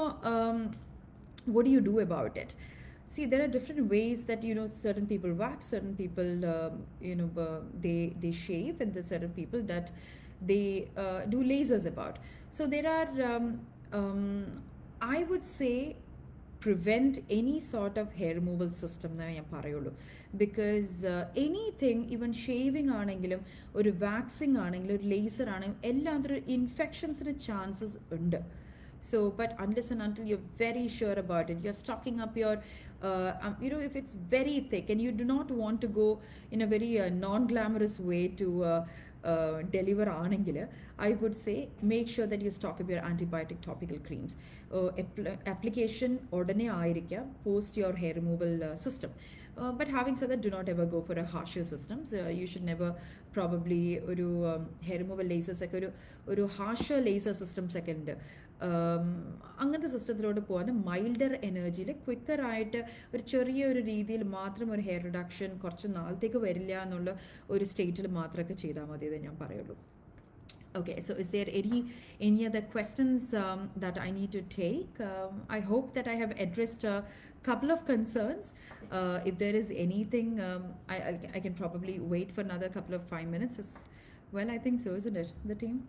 what do you do about it see there are different ways that you know certain people wax certain people um, you know uh, they they shave and there's certain people that they uh, do lasers about so there are um, um, i would say prevent any sort of hair removal system എന്നേ ഞാൻ പറയുള്ളൂ because anything even shaving ആണെങ്കിലും ഒരു waxing ആണെങ്കിലും ഒരു laser ആണെങ്കിലും എല്ലാത്തിനും ഇൻഫെക്ഷൻസിന് ചാൻസസ് ഉണ്ട് so but unless and until you're very sure about it you're stocking up your uh, um, you know if it's very thick and you do not want to go in a very uh, non-glamorous way to uh, uh, deliver ആണെങ്കിൽ I would say make sure that you stock up your antibiotic topical creams uh, application ഉടനെ ആയിരിക്കാം post your hair removal uh, system uh, but having said that do not ever go for a harsher systems uh, you should never probably ഒരു um, hair removal lasers ഒക്കെ ഒരു ഒരു harsher laser systems ഒക്കെ ഉണ്ട് അങ്ങനത്തെ സിസ്റ്റത്തിലോട്ട് പോകാൻ milder എനർജിയിൽ ക്വിക്കറായിട്ട് ഒരു ചെറിയ ഒരു രീതിയിൽ മാത്രം ഒരു ഹെയർ റിഡക്ഷൻ കുറച്ച് നാളത്തേക്ക് വരില്ല എന്നുള്ള ഒരു സ്റ്റേറ്റിൽ മാത്രമൊക്കെ ചെയ്താൽ മതി എന്ന് ഞാൻ പറയുള്ളൂ Okay, so is there any any other questions um, that I need to take? Um, I hope that I have addressed a couple of concerns. Uh, if there is anything, um, I, I I can probably wait for another couple of five minutes. As, well, I think so, isn't it, the team?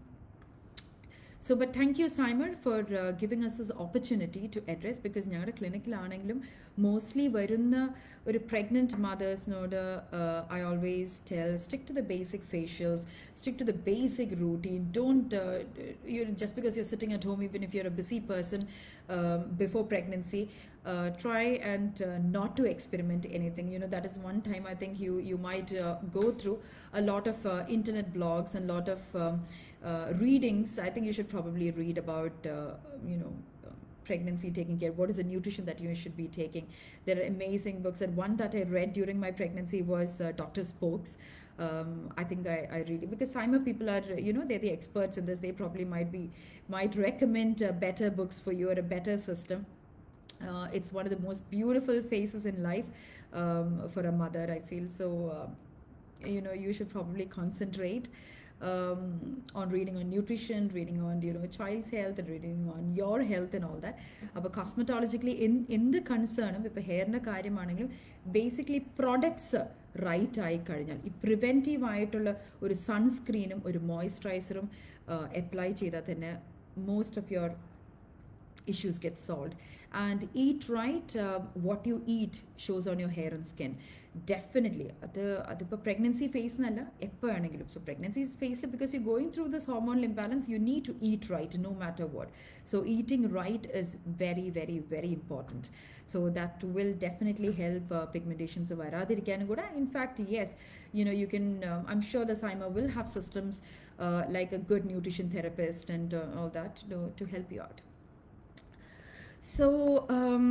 So, but thank you, Simon, for uh, giving us this opportunity to address because ഞങ്ങളുടെ ക്ലിനിക്കിലാണെങ്കിലും mostly വരുന്ന ഒരു pregnant മദേഴ്സിനോട് I always tell stick to the basic facials stick to the basic routine don't you just because you sitting at home even if you are a busy person before pregnancy uh, try and uh, not to experiment anything you know that is one time i think you you might uh, go through a lot of uh, internet blogs and lot of um, uh, readings i think you should probably read about uh, you know uh, pregnancy taking care what is the nutrition that you should be taking there are amazing books and one that i read during my pregnancy was uh, dr spokes um, I think I, I really because Simon people are you know they're the experts in this they probably might be might recommend uh, better books for you or a better system uh, it's one of the most beautiful phases in life um, for a mother i feel so uh, you know you should probably concentrate um, on reading on nutrition reading on you know child's health and reading on your health and all that അപ്പോൾ കോസ്മെറ്റോളജിക്കലി എന്ത് കൺസേണും ഇപ്പോൾ ഹെയറിൻ്റെ കാര്യമാണെങ്കിലും basically products right ആയി കഴിഞ്ഞാൽ ഈ preventive ആയിട്ടുള്ള ഒരു സൺസ്ക്രീനും ഒരു മോയ്സ്ചറൈസറും അപ്ലൈ ചെയ്താൽ തന്നെ most of your issues get solved and eat right uh, what you eat shows on your hair and skin definitely അത് അതിപ്പോൾ പ്രഗ്നൻസി ഫേസ് എന്നല്ല എപ്പോഴാണെങ്കിലും സോ പ്രഗ്നൻസി ഫേസിൽ because you going through this hormonal imbalance you need to eat right no matter what so eating right is very very very important so that will definitely help pigmentations വരാതിരിക്കാനും കൂടെ in fact yes you know you can I am sure the സൈമർ will have systems like a good nutrition therapist and all that to help you out So, um,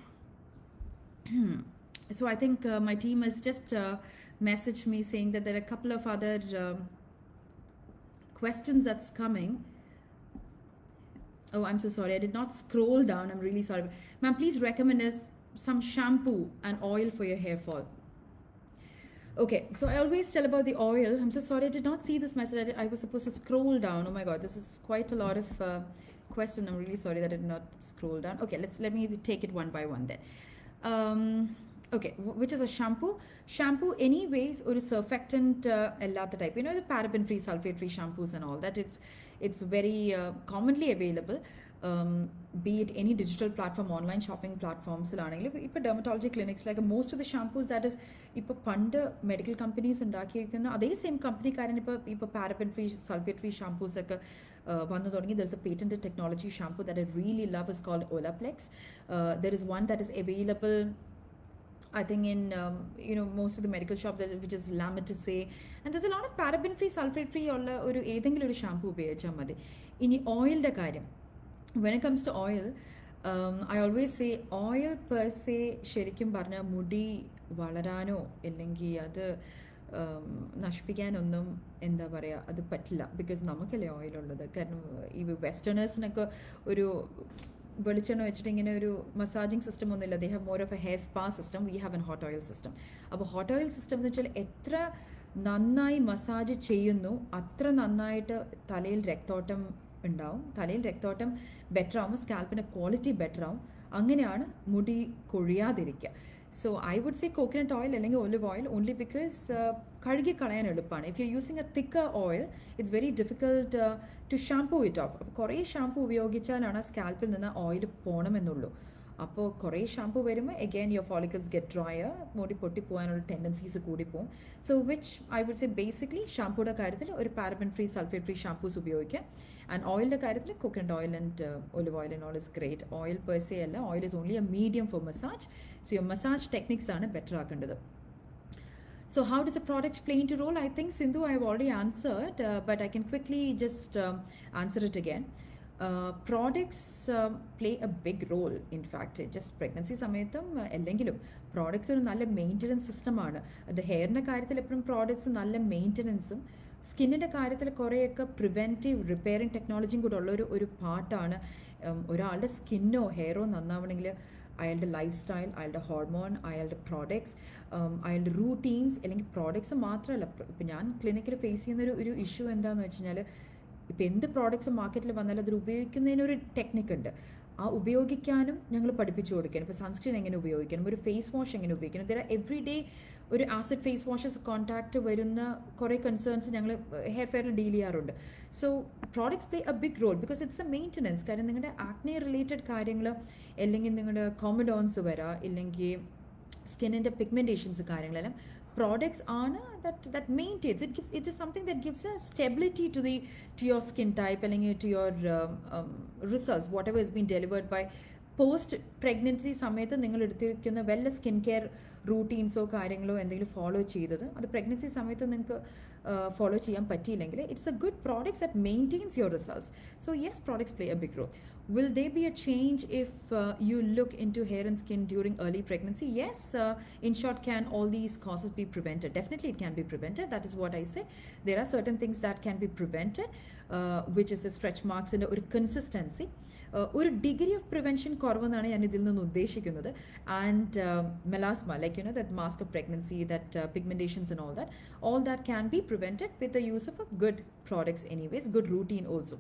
so I think uh, my team has just uh, messaged me saying that there are a couple of other um, questions that's coming. Oh, I'm so sorry. I did not scroll down. I'm really sorry. Ma'am, please recommend us some shampoo and oil for your hair fall. Okay, so I always tell about the oil. I'm so sorry. I did not see this message. I, did, I was supposed to scroll down. Oh my God, this is quite a lot of uh, question. I'm really sorry that I did not scroll down. Okay, let's let me take it one by one then. Um, okay, wh- which is a shampoo. Shampoo, anyways, or a surfactant, uh, the type. You know the paraben free, sulfate free shampoos and all that. It's it's very uh, commonly available. Um, be it any digital platform, online shopping platforms, ആണെങ്കിലും ഇപ്പോൾ dermatology clinics like most of the shampoos that is ഇപ്പോൾ പണ്ട് medical companies ഉണ്ടാക്കിയിരിക്കുന്ന അതേ same കമ്പനിക്കാരൻ ഇപ്പോൾ ഇപ്പോൾ paraben free sulphate free shampoos ഒക്കെ വന്നു തുടങ്ങി there is a patented technology shampoo that I really love is called Olaplex there is one that is available I think in um, you know most of the medical shop there's, which is Lamiticé and there's a lot of paraben free sulfate free ഉള്ള ഒരു ഏതെങ്കിലും ഒരു shampoo ഉപയോഗിച്ചാൽ മതി ഇനി ഓയിലിൻ്റെ കാര്യം when it comes to oil I always say oil per se ശരിക്കും പറഞ്ഞാൽ മുടി വളരാനോ അല്ലെങ്കിൽ അത് നശിപ്പിക്കാനൊന്നും എന്താ പറയുക അത് പറ്റില്ല ബിക്കോസ് നമുക്കല്ലേ ഓയിലുള്ളത് കാരണം ഈ വെസ്റ്റേണേഴ്സിനൊക്കെ ഒരു വെളിച്ചെണ്ണ വെച്ചിട്ട് ഇങ്ങനെ ഒരു മസാജിങ് സിസ്റ്റം ഒന്നുമില്ല they have more of a hair spa system we have an hot oil system അപ്പോൾ ഹോട്ട് ഓയിൽ സിസ്റ്റം എന്ന് വെച്ചാൽ എത്ര നന്നായി മസാജ് ചെയ്യുന്നു അത്ര നന്നായിട്ട് തലയിൽ രക്തോട്ടം ഉണ്ടാവും തലയിൽ രക്തോട്ടം ബെറ്റർ ആവുമ്പോൾ സ്കാൽപ്പിൻ്റെ ക്വാളിറ്റി ബെറ്റർ ആവും അങ്ങനെയാണ് മുടി കൊഴിയാതിരിക്കുക so I would say coconut oil അല്ലെങ്കിൽ ഒലിവ് ഓയിൽ ഓൺലി ബിക്കോസ് കഴുകി കളയാൻ എളുപ്പമാണ് if you using a thicker oil it's very difficult to shampoo it off അപ്പോൾ കുറേ ഷാംപൂ ഉപയോഗിച്ചാലാണ് സ്കാൽപ്പിൽ നിന്ന് ഓയിൽ പോകണമെന്നുള്ളൂ അപ്പോൾ കുറേ ഷാംപൂ വരുമ്പോൾ again your follicles get drier മുടി പൊട്ടിപ്പോകാനുള്ള ടെൻഡൻസീസ് കൂടിപ്പോവും so which I would say basically ഷാംപൂയുടെ കാര്യത്തിൽ ഒരു paraben free sulphate free shampoos ഉപയോഗിക്കാം ആൻഡ് ഓയിലിൻ്റെ കാര്യത്തിൽ coconut oil and olive oil and all is great oil per se അല്ല oil is only a medium for massage so your massage techniques ആണ് better ആക്കേണ്ടത് So how does a product play into role? I think Sindhu I have already answered, uh, but I can quickly just um, answer it again. Uh, products um, play a big role in fact just pregnancy സമയത്തും അല്ലെങ്കിലും products ഒരു നല്ല maintenance സിസ്റ്റമാണ് അത് ഹെയറിൻ്റെ കാര്യത്തിൽ എപ്പോഴും products നല്ല മെയിൻ്റനൻസും സ്കിന്നിൻ്റെ കാര്യത്തിൽ കുറേയൊക്കെ പ്രിവെൻറ്റീവ് റിപ്പയറിങ് ടെക്നോളജിയും കൂടെ ഉള്ളൊരു ഒരു പാർട്ടാണ് ഒരാളുടെ സ്കിന്നോ ഹെയറോ നന്നാവണമെങ്കിൽ അയാളുടെ ലൈഫ് സ്റ്റൈൽ അയാളുടെ ഹോർമോൺ അയാളുടെ പ്രോഡക്ട്സ് അയാളുടെ റൂട്ടീൻസ് അല്ലെങ്കിൽ പ്രോഡക്ട്സ് മാത്രമല്ല ഇപ്പം ഞാൻ ക്ലിനിക്കിൽ ഫേസ് ചെയ്യുന്നൊരു ഒരു ഇഷ്യൂ എന്താണെന്ന് വെച്ച് കഴിഞ്ഞാൽ ഇപ്പം എന്ത് പ്രോഡക്ട്സ് മാർക്കറ്റിൽ വന്നാലും അത് ഉപയോഗിക്കുന്നതിനൊരു ടെക്നിക്ക് ഉണ്ട് ആ ഉപയോഗിക്കാനും ഞങ്ങൾ പഠിപ്പിച്ചു കൊടുക്കണം ഇപ്പോൾ സൺസ്ക്രീൻ എങ്ങനെ ഉപയോഗിക്കണം ഒരു ഫേസ് വാഷ് എങ്ങനെ ഉപയോഗിക്കണം ഇതിൽ എവറി ഡേ ഒരു ആസിഡ് ഫേസ് വാഷസ് കോൺടാക്റ്റ് വരുന്ന കുറേ കൺസേൺസ് ഞങ്ങൾ ഹെയർ ഫെയറിൽ ഡീൽ ചെയ്യാറുണ്ട് so products play a big role because it's a maintenance കാര്യം നിങ്ങളുടെ ആക്നെ റിലേറ്റഡ് കാര്യങ്ങൾ അല്ലെങ്കിൽ നിങ്ങളുടെ കോമഡോൺസ് വരാം ഇല്ലെങ്കിൽ സ്കിന്നിൻ്റെ പിഗ്മെൻറ്റേഷൻസ് കാര്യങ്ങളെല്ലാം products ആണ് that that maintains it gives it is something that gives a stability to the to your skin type അല്ലെങ്കിൽ to your um, um, results whatever is being delivered by post pregnancy സമയത്ത് നിങ്ങൾ എടുത്തിരിക്കുന്ന വല്ല skin care റൂട്ടീൻസോ കാര്യങ്ങളോ എന്തെങ്കിലും follow ചെയ്തത് അത് pregnancy സമയത്ത് നിങ്ങൾക്ക് ഫോളോ ചെയ്യാൻ പറ്റിയില്ലെങ്കിൽ it's a good products that maintains your results so yes products play a big role Will there be a change if uh, you look into hair and skin during early pregnancy? Yes. Uh, in short, can all these causes be prevented? Definitely, it can be prevented. That is what I say. There are certain things that can be prevented, uh, which is the stretch marks and ഒരു consistency. Uh, ഒരു degree of prevention കുറവെന്നാണ് ഞാൻ ഇതിൽ നിന്ന് ഉദ്ദേശിക്കുന്നത് and melasma like you know that mask of pregnancy that pigmentations and all that all that can be prevented with the use of a good products anyways good routine also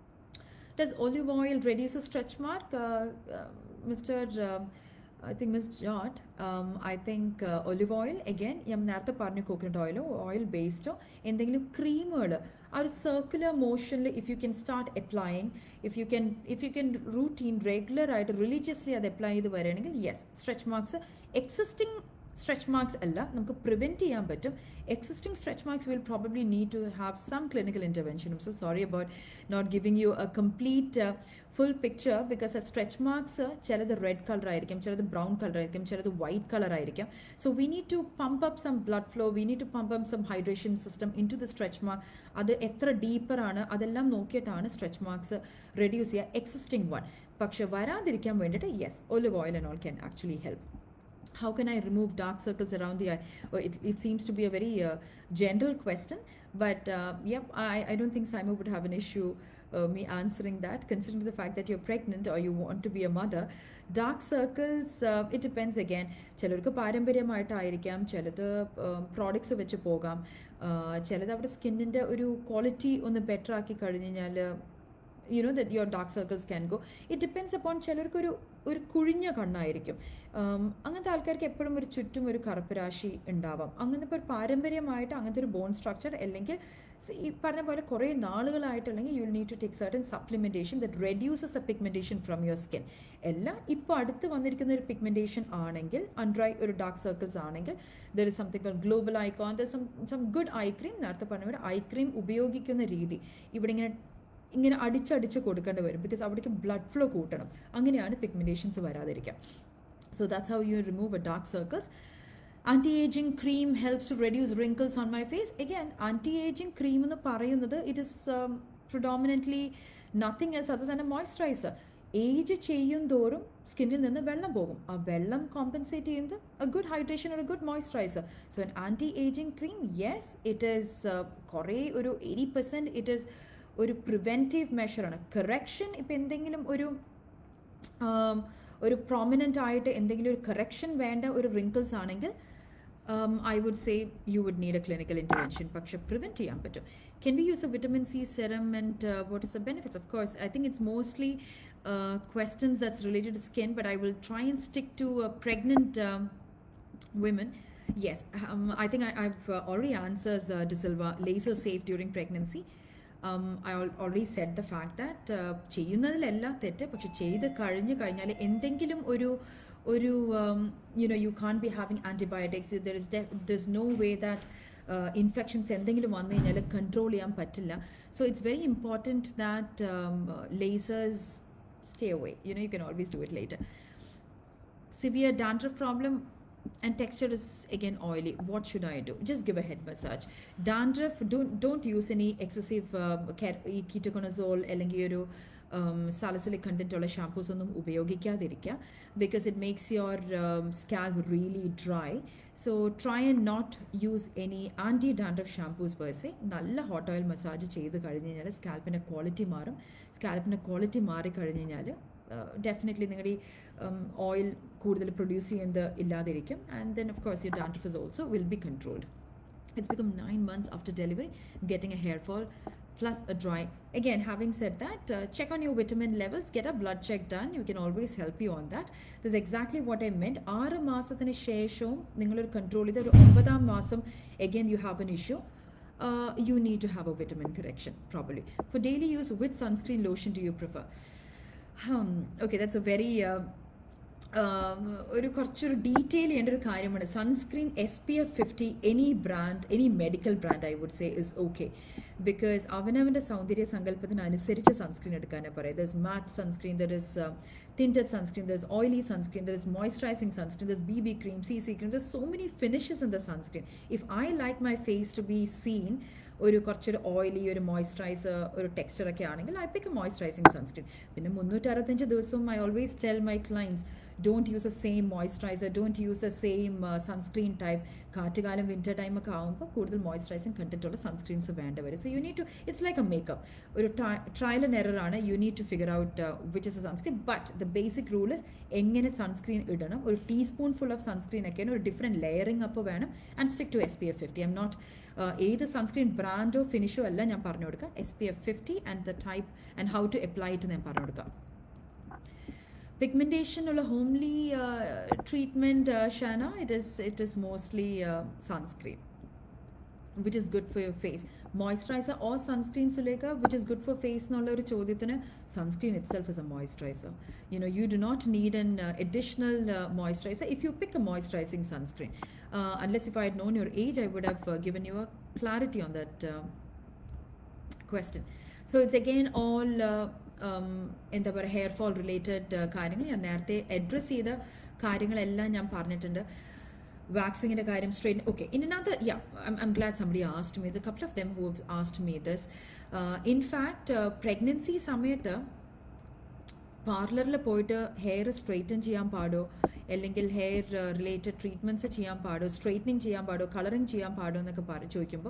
Does olive oil reduce a stretch mark? Uh, uh, Mr. Um, I think Ms. Jot, um, I think uh, olive oil, again, ഞാൻ നേരത്തെ പറഞ്ഞു coconut ഓയിലോ oil ബേസ്ഡോ എന്തെങ്കിലും ക്രീമുകൾ ആ ഒരു circular മോഷനിൽ if you can start applying if you can if you can routine regular ആയിട്ട് റിലീജിയസ്ലി അത് അപ്ലൈ ചെയ്ത് വരികയാണെങ്കിൽ yes stretch marks existing stretch marks അല്ല നമുക്ക് പ്രിവെൻറ്റ് ചെയ്യാൻ പറ്റും existing stretch marks will probably need to have some clinical ഇൻ്റർവെൻഷനും so sorry about not giving you a complete full picture because ആ സ്ട്രെച്ച് മാർക്സ് ചിലത് red colour ആയിരിക്കും ചിലത് brown colour ആയിരിക്കും ചിലത് വൈറ്റ് കളർ ആയിരിക്കും so we need to pump up some blood flow we need to pump up some hydration system in to the stretch mark അത് എത്ര ഡീപ്പറാണ് അതെല്ലാം നോക്കിയിട്ടാണ് സ്ട്രെച്ച് മാർക്സ് റെഡ്യൂസ് ചെയ്യുക എക്സിസ്റ്റിംഗ് വൺ പക്ഷെ വരാതിരിക്കാൻ വേണ്ടിയിട്ട് yes olive oil and all can actually help how can I remove dark circles around the eye? Oh, it, it seems to be a very uh, general question, but uh, yep, I, I don't think Simon would have an issue uh, me answering that, considering the fact that you're pregnant or you want to be a mother. Dark circles, uh, it depends again. ചിലർക്ക് പാരമ്പര്യമായിട്ടായിരിക്കാം ചിലത് products വെച്ച് പോകാം ചിലത് അവിടെ സ്കിന്നിൻ്റെ ഒരു quality ഒന്ന് better ആക്കി കഴിഞ്ഞ് കഴിഞ്ഞാൽ you know that your dark circles can go it depends upon ചിലർക്കൊരു ഒരു കുഴിഞ്ഞ കണ്ണായിരിക്കും അങ്ങനത്തെ ആൾക്കാർക്ക് എപ്പോഴും ഒരു ചുറ്റും ഒരു കറുപ്പ് രാശി ഉണ്ടാവാം അങ്ങനത്തെ ഇപ്പോൾ പാരമ്പര്യമായിട്ട് അങ്ങനത്തെ ഒരു ബോൺ സ്ട്രക്ചർ അല്ലെങ്കിൽ ഈ പറഞ്ഞ പോലെ കുറേ നാളുകളായിട്ട് അല്ലെങ്കിൽ you need to take certain supplementation that reduces the pigmentation from your skin എല്ലാം ഇപ്പോൾ അടുത്ത് വന്നിരിക്കുന്ന ഒരു പിഗ്മെൻറ്റേഷൻ ആണെങ്കിൽ അൺഡ്രൈ ഒരു ഡാർക്ക് സർക്കിൾസ് ആണെങ്കിൽ there is something global icon there some some good eye cream നേരത്തെ പറഞ്ഞ പോലെ ഐ ക്രീം ഉപയോഗിക്കുന്ന രീതി ഇവിടെ ഇങ്ങനെ ഇങ്ങനെ അടിച്ചടിച്ച് കൊടുക്കേണ്ടി വരും ബിക്കോസ് അവിടേക്ക് ബ്ലഡ് ഫ്ലോ കൂട്ടണം അങ്ങനെയാണ് പിഗ്മെൻറ്റേഷൻസ് വരാതിരിക്കുക so that's how you remove a dark circles anti ageing cream helps to reduce wrinkles on my face again anti ageing cream എന്ന് പറയുന്നത് it is predominantly nothing else അത് തന്നെ moisturiser age ചെയ്യും തോറും സ്കിന്നിൽ നിന്ന് വെള്ളം പോകും ആ വെള്ളം കോമ്പൻസേറ്റ് ചെയ്യുന്നത് എ ഗുഡ് ഹൈഡ്രേഷൻ ഒരു good moisturiser so an anti ageing cream yes it is കുറേ ഒരു എയ്റ്റി പെർസെൻറ്റ് ഇറ്റ് ഈസ് ഒരു പ്രിവെൻറ്റീവ് മെഷറാണ് കറക്ഷൻ ഇപ്പം എന്തെങ്കിലും ഒരു ഒരു പ്രോമിനൻ്റ് ആയിട്ട് എന്തെങ്കിലും ഒരു കറക്ഷൻ വേണ്ട ഒരു റിങ്കിൾസ് ആണെങ്കിൽ I would say you would need a clinical intervention പക്ഷെ പ്രിവെൻറ്റ് ചെയ്യാൻ പറ്റും can be use a vitamin C serum and what is the benefits of course I think it's mostly questions that's related to skin but i will try and stick to uh, pregnant um, women yes um, i think I, i've uh, already answers uh, De Silva laser safe during pregnancy I already set the fact that ചെയ്യുന്നതിലല്ല തെറ്റ് പക്ഷെ ചെയ്ത് കഴിഞ്ഞ് കഴിഞ്ഞാൽ എന്തെങ്കിലും ഒരു ഒരു you know you can be having antibiotics there is there is no way that infections എന്തെങ്കിലും വന്നു കഴിഞ്ഞാൽ കൺട്രോൾ ചെയ്യാൻ പറ്റില്ല so it's very important that lasers stay away you know you can always do it later severe dandruff problem and texture is again oily what should i do just give a head massage dandruff don't don't use any excessive uh, ketoconazole അല്ലെങ്കിൽ ഒരു salicylic content ഉള്ള shampoos ഒന്നും ഉപയോഗിക്കാതിരിക്കുക because it makes your scalp really dry so try and not use any anti dandruff shampoos per se നല്ല hot oil massage ചെയ്ത് കഴിഞ്ഞ് കഴിഞ്ഞാൽ സ്കാൽപ്പിൻ്റെ quality മാറും സ്കാൽപ്പിൻ്റെ ക്വാളിറ്റി മാറി കഴിഞ്ഞ് കഴിഞ്ഞാൽ ഡെഫിനറ്റ്ലി നിങ്ങളുടെ ഈ ഓയിൽ കൂടുതൽ പ്രൊഡ്യൂസ് ചെയ്യുന്നത് ഇല്ലാതിരിക്കും and then of course your dandruff is also will be controlled it's become nine months after delivery getting a hair fall plus a dry again having said that uh, check on your vitamin levels get a blood check done you can always help you on that this is exactly what i meant ആറ് മാസത്തിന് ശേഷവും നിങ്ങളൊരു control ചെയ്ത് ഒരു ഒമ്പതാം മാസം again you have an issue uh, you need to have a vitamin correction probably for daily use which sunscreen lotion do you prefer um, okay that's a very uh, ഒരു കുറച്ചൊരു ഡീറ്റെയിൽ ചെയ്യേണ്ട ഒരു കാര്യമാണ് sunscreen S P F fifty any brand any medical brand I would say is okay because അവനവൻ്റെ സൗന്ദര്യ സങ്കല്പത്തിനനുസരിച്ച് sunscreen എടുക്കാനാണ് പറയുക there is matte sunscreen there is tinted sunscreen, there's oily sunscreen, there's moisturizing sunscreen, there's BB cream, CC cream, there's so many finishes in the sunscreen. If I like my face to be seen, ഒരു കുറച്ചൊരു oily ഒരു moisturiser ഒരു texture ഒക്കെ ആണെങ്കിൽ I pick moisturising sunscreen പിന്നെ മുന്നൂറ്റി അറുപത്തഞ്ച് ദിവസവും I always tell my clients don't use a same moisturiser don't use a same sunscreen type കാറ്റുകാലം വിൻ്റർ ടൈം ഒക്കെ ആകുമ്പോൾ കൂടുതൽ മോയ്സ്ചറൈസിങ് കണ്ടിട്ടുള്ള സൺസ്ക്രീൻസ് വേണ്ട വരും so you need to it's like a makeup ഒരു ട്രയൽ ആൻഡ് എറർ ആണ് you need to figure out which is a sunscreen but the basic rule is എങ്ങനെ സൺസ്ക്രീൻ ഇടണം ഒരു ടീസ്പൂൺ ഫുൾ ഓഫ് സൺസ്ക്രീൻ ഒക്കെയാണ് ഒരു different layering up വേണം and stick to S P F fifty I'm not ഏത് sunscreen ബ്രാൻഡോ ഫിനിഷോ അല്ല ഞാൻ പറഞ്ഞു കൊടുക്കാം S P F fifty and the type and how to apply it ഞാൻ പറഞ്ഞു കൊടുക്കാം പിഗ്മെൻറ്റേഷൻ ഉള്ള homely treatment Shana it is it is mostly sunscreen which is good for your face moisturiser or sunscreen Sulekha which is good for face എന്നുള്ള ഒരു ചോദ്യത്തിന് sunscreen itself is a moisturiser U know you do not need an additional moisturiser if you pick a moisturising sunscreen unless if I had known your age, I would have uh, given you a clarity on that uh, question. So it's again all എന്താ പറയുക hair fall related കാര്യങ്ങൾ ഞാൻ നേരത്തെ address ചെയ്ത കാര്യങ്ങളെല്ലാം ഞാൻ പറഞ്ഞിട്ടുണ്ട് വാക്സിങ്ങിൻ്റെ കാര്യം straight okay in another yeah I'm, I'm glad somebody asked me the couple of them who have asked me this uh, in fact uh, pregnancy സമയത്ത് പാർലറിൽ പോയിട്ട് ഹെയർ സ്ട്രെയിറ്റൻ ചെയ്യാൻ പാടോ അല്ലെങ്കിൽ ഹെയർ റിലേറ്റഡ് ട്രീറ്റ്മെൻറ്റ്സ് ചെയ്യാൻ പാടോ സ്ട്രെയിറ്റനിങ് ചെയ്യാൻ പാടോ കളറിങ് ചെയ്യാൻ പാടോ എന്നൊക്കെ പറ ചോദിക്കുമ്പോൾ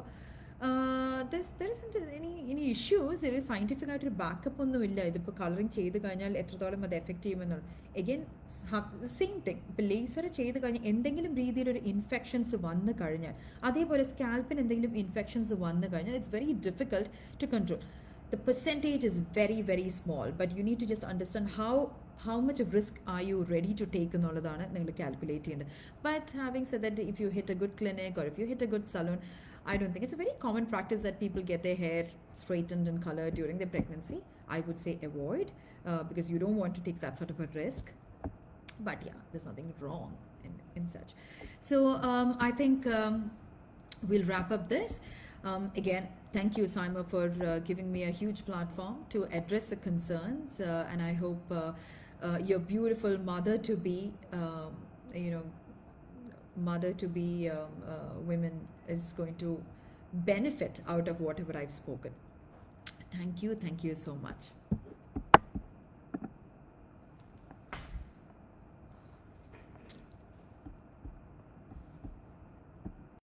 ഇനി ഇനി ഇഷ്യൂസ് ഒരു സയൻറ്റിഫിക് ആയിട്ടൊരു ബാക്കപ്പ് ഒന്നുമില്ല ഇതിപ്പോൾ കളറിങ് ചെയ്ത് കഴിഞ്ഞാൽ എത്രത്തോളം അത് എഫക്റ്റ് ചെയ്യുമെന്നുള്ളത് എഗെയിൻ സെയിം തിങ് ഇപ്പോൾ ലേസർ ചെയ്ത് കഴിഞ്ഞാൽ എന്തെങ്കിലും രീതിയിലൊരു ഇൻഫെക്ഷൻസ് വന്നു കഴിഞ്ഞാൽ അതേപോലെ സ്കാൽപ്പിന് എന്തെങ്കിലും ഇൻഫെക്ഷൻസ് വന്നു കഴിഞ്ഞാൽ it's very difficult to control the percentage is very very small but you need to just understand how how much of risk are you ready to take എന്നുള്ളതാണ് നിങ്ങൾ കാൽക്കുലേറ്റ് ചെയ്യേണ്ടത് but having said that if you hit a good clinic or if you hit a good salon I don't think it's a very common practice that people get their hair straightened and colored during their pregnancy. I would say avoid uh, because you don't want to take that sort of a risk. But yeah, there's nothing wrong in, in such. So um, I think um, we'll wrap up this. Um, again, thank you, Simon, for uh, giving me a huge platform to address the concerns. Uh, and I hope uh, uh, your beautiful mother to be, um, you know, mother to be um, uh, women is going to benefit out of whatever I've spoken. Thank you. Thank you so much.